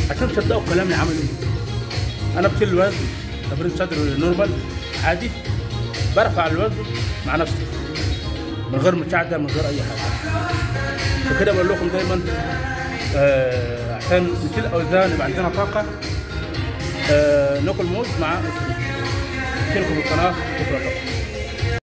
عشان تصدقوا كلامي عملوا ايه انا بشيل الوزن تمرين صدر نورمال عادي برفع الوزن مع نفسي من غير مساعده من غير اي حاجه وكده بقول لكم دايما آه عشان نشيل اوزان يبقى عندنا طاقه آه ناكل موز مع اشتركوا في القناه شكرا لكم